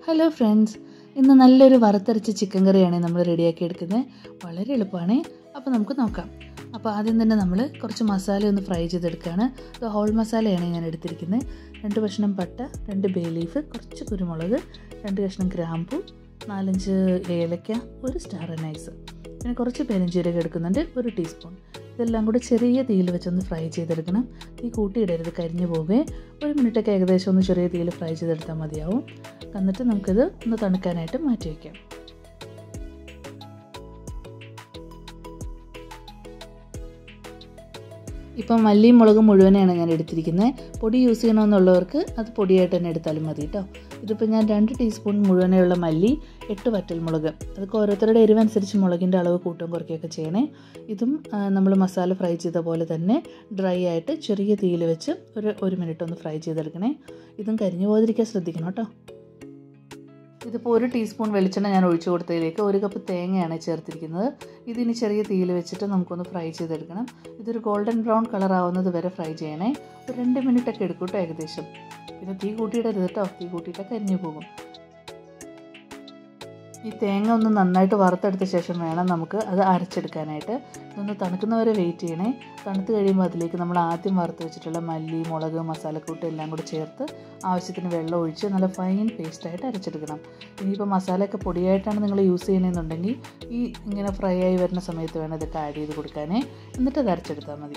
hello friends ഇന്ന് നല്ലൊരു വറുത്തരച്ച ചിക്കൻ കറിയാണ് നമ്മൾ റെഡിയാക്കി എടുക്കുന്നത് വളരെ എളുപ്പമാണ് അപ്പോൾ നമുക്ക് നോക്കാം അപ്പോൾ ആദ്യം തന്നെ നമ്മൾ കുറച്ച് മസാല ഒന്ന് ഫ്രൈ ചെയ്തെടുക്കുകയാണ് അത് ഹോൾ മസാലയാണ് ഞാൻ എടുത്തിരിക്കുന്നത് രണ്ട് കഷ്ണം പട്ട രണ്ട് ബേ ലീഫ് കുറച്ച് കുരുമുളക് രണ്ട് കഷ്ണം ഗ്രാമ്പു നാലഞ്ച് ഏലക്ക ഒരു സ്റ്റാർ നൈസ് പിന്നെ കുറച്ച് പെരുംജീരകം എടുക്കുന്നുണ്ട് ഒരു ടീസ്പൂൺ ഇതെല്ലാം കൂടെ ചെറിയ തീയിൽ വെച്ചൊന്ന് ഫ്രൈ ചെയ്തെടുക്കണം തീ കൂട്ടിയിടരുത് കരിഞ്ഞു പോവേ ഒരു മിനിറ്റൊക്കെ ഏകദേശം ഒന്ന് ചെറിയ തീയിൽ ഫ്രൈ ചെയ്തെടുത്താൽ മതിയാവും എന്നിട്ട് നമുക്കിത് ഒന്ന് തണുക്കാനായിട്ട് മാറ്റി വയ്ക്കാം ഇപ്പം മല്ലിയും മുളകും മുഴുവനാണ് ഞാൻ എടുത്തിരിക്കുന്നത് പൊടി യൂസ് ചെയ്യണമെന്നുള്ളവർക്ക് അത് പൊടിയായിട്ട് തന്നെ എടുത്താലും മതി കേട്ടോ ഇതിപ്പോൾ ഞാൻ രണ്ട് ടീസ്പൂൺ മുഴുവനെയുള്ള മല്ലി എട്ട് വറ്റൽമുളക് അതൊക്കെ ഓരോരുത്തരുടെ എരിവനുസരിച്ച് മുളകിൻ്റെ അളവ് കൂട്ടം കുറയ്ക്കുകയൊക്കെ ചെയ്യണേ ഇതും നമ്മൾ മസാല ഫ്രൈ ചെയ്ത പോലെ തന്നെ ഡ്രൈ ആയിട്ട് ചെറിയ തീയിൽ വെച്ച് ഒരു ഒരു മിനിറ്റ് ഒന്ന് ഫ്രൈ ചെയ്തെടുക്കണേ ഇതും കരിഞ്ഞു പോകാതിരിക്കാൻ ശ്രദ്ധിക്കണം കേട്ടോ ഇതിപ്പോൾ ഒരു ടീസ്പൂൺ വെളിച്ചെണ്ണ ഞാൻ ഒഴിച്ചു കൊടുത്തതിലേക്ക് ഒരു കപ്പ് തേങ്ങയാണ് ചേർത്തിരിക്കുന്നത് ഇതിനി ചെറിയ തീയിൽ വെച്ചിട്ട് നമുക്കൊന്ന് ഫ്രൈ ചെയ്തെടുക്കണം ഇതൊരു ഗോൾഡൻ ബ്രൗൺ കളർ ആവുന്നത് വരെ ഫ്രൈ ചെയ്യണേ ഒരു രണ്ട് മിനിറ്റ് ഒക്കെ എടുക്കും കേട്ടോ ഏകദേശം പിന്നെ തീ കൂട്ടിയിടരുത് കേട്ടോ തീ കൂട്ടിയിട്ടൊക്കെ കരിഞ്ഞു പോകും ഈ തേങ്ങ ഒന്ന് നന്നായിട്ട് വറുത്തെടുത്ത ശേഷം വേണം നമുക്ക് അത് അരച്ചെടുക്കാനായിട്ട് ഇതൊന്ന് തണുക്കുന്നവരെ വെയിറ്റ് ചെയ്യണേ തണുത്ത് കഴിയുമ്പോൾ അതിലേക്ക് നമ്മൾ ആദ്യം വറുത്ത് വെച്ചിട്ടുള്ള മല്ലി മുളക് മസാലക്കൂട്ട് എല്ലാം കൂടി ചേർത്ത് ആവശ്യത്തിന് വെള്ളം ഒഴിച്ച് നല്ല ഫൈൻ പേസ്റ്റായിട്ട് അരച്ചെടുക്കണം ഇനിയിപ്പോൾ മസാലയൊക്കെ പൊടിയായിട്ടാണ് നിങ്ങൾ യൂസ് ചെയ്യുന്നതെന്നുണ്ടെങ്കിൽ ഈ ഇങ്ങനെ ഫ്രൈ ആയി വരുന്ന സമയത്ത് വേണം ഇതൊക്കെ ആഡ് ചെയ്ത് കൊടുക്കാനേ എന്നിട്ട് അത് അരച്ചെടുത്താൽ മതി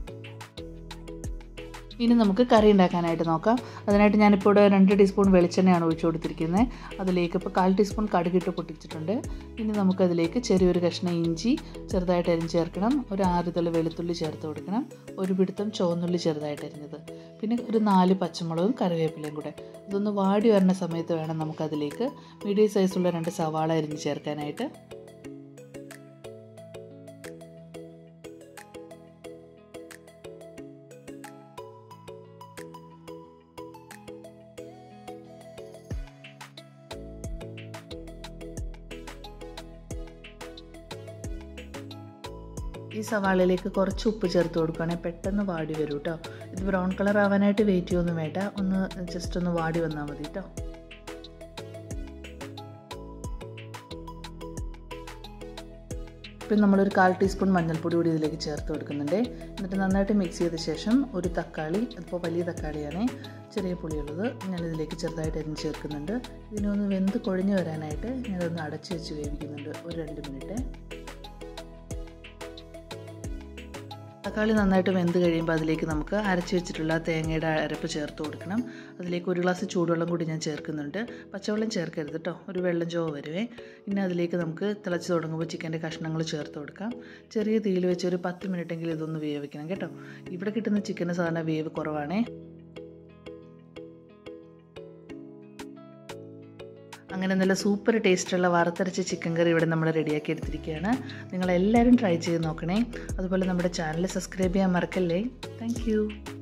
ഇനി നമുക്ക് കറി ഉണ്ടാക്കാനായിട്ട് നോക്കാം അതിനായിട്ട് ഞാനിപ്പോൾ ഇവിടെ രണ്ട് ടീസ്പൂൺ വെളിച്ചെണ്ണയാണ് ഒഴിച്ചു കൊടുത്തിരിക്കുന്നത് അതിലേക്ക് ഇപ്പോൾ കാൽ ടീസ്പൂൺ കടുകിട്ട് പൊട്ടിച്ചിട്ടുണ്ട് ഇനി നമുക്കതിലേക്ക് ചെറിയൊരു കഷ്ണം ഇഞ്ചി ചെറുതായിട്ട് അരിഞ്ഞ് ചേർക്കണം ഒരു ആറ് തല വെളുത്തുള്ളി ചേർത്ത് കൊടുക്കണം ഒരു പിടുത്തം ചുവന്നുള്ളി ചെറുതായിട്ട് അരിഞ്ഞത് പിന്നെ ഒരു നാല് പച്ചമുളകും കറിവേപ്പിലയും കൂടെ ഇതൊന്ന് വാടി വരുന്ന സമയത്ത് വേണം നമുക്കതിലേക്ക് മീഡിയം സൈസുള്ള രണ്ട് സവാള അരിഞ്ഞ് ചേർക്കാനായിട്ട് ഈ സവാളയിലേക്ക് കുറച്ച് ഉപ്പ് ചേർത്ത് കൊടുക്കുകയാണെങ്കിൽ പെട്ടെന്ന് വാടി വരും കേട്ടോ ഇത് ബ്രൗൺ കളർ ആവാനായിട്ട് വെയിറ്റ് ചെയ്യൊന്നും വേണ്ട ഒന്ന് ജസ്റ്റ് ഒന്ന് വാടി വന്നാൽ മതി കേട്ടോ ഇപ്പം നമ്മളൊരു കാൽ ടീസ്പൂൺ മഞ്ഞൾപ്പൊടി കൂടി ഇതിലേക്ക് ചേർത്ത് കൊടുക്കുന്നുണ്ട് എന്നിട്ട് നന്നായിട്ട് മിക്സ് ചെയ്ത ശേഷം ഒരു തക്കാളി അതിപ്പോൾ വലിയ തക്കാളിയാണ് ചെറിയ പുളിയുള്ളത് ഞാനിതിലേക്ക് ചെറുതായിട്ട് അരിഞ്ഞ് ചേർക്കുന്നുണ്ട് ഇതിനൊന്ന് വെന്ത് കൊഴിഞ്ഞ് വരാനായിട്ട് ഞാനതൊന്ന് അടച്ച് വെച്ച് വേവിക്കുന്നുണ്ട് ഒരു രണ്ട് മിനിറ്റ് തക്കാളി നന്നായിട്ട് വെന്ത് കഴിയുമ്പോൾ അതിലേക്ക് നമുക്ക് അരച്ച് വെച്ചിട്ടുള്ള തേങ്ങയുടെ അരപ്പ് ചേർത്ത് കൊടുക്കണം അതിലേക്ക് ഒരു ഗ്ലാസ് ചൂടുവെള്ളം കൂടി ഞാൻ ചേർക്കുന്നുണ്ട് പച്ചവെള്ളം ചേർക്കരുത് കേട്ടോ ഒരു വെള്ളം ചോ വരുവേ പിന്നെ അതിലേക്ക് നമുക്ക് തിളച്ച് തുടങ്ങുമ്പോൾ ചിക്കൻ്റെ കഷ്ണങ്ങൾ ചേർത്ത് കൊടുക്കാം ചെറിയ തീയിൽ വെച്ച് ഒരു പത്ത് മിനിറ്റെങ്കിലും ഇതൊന്ന് വേവിക്കണം കേട്ടോ ഇവിടെ കിട്ടുന്ന ചിക്കന് സാധാരണ വേവ് കുറവാണേ അങ്ങനെ നല്ല സൂപ്പർ ടേസ്റ്റുള്ള വറുത്തരച്ച ചിക്കൻ കറി ഇവിടെ നമ്മൾ റെഡിയാക്കി എടുത്തിരിക്കുകയാണ് നിങ്ങളെല്ലാവരും ട്രൈ ചെയ്ത് നോക്കണേ അതുപോലെ നമ്മുടെ ചാനൽ സബ്സ്ക്രൈബ് ചെയ്യാൻ മറക്കല്ലേ താങ്ക്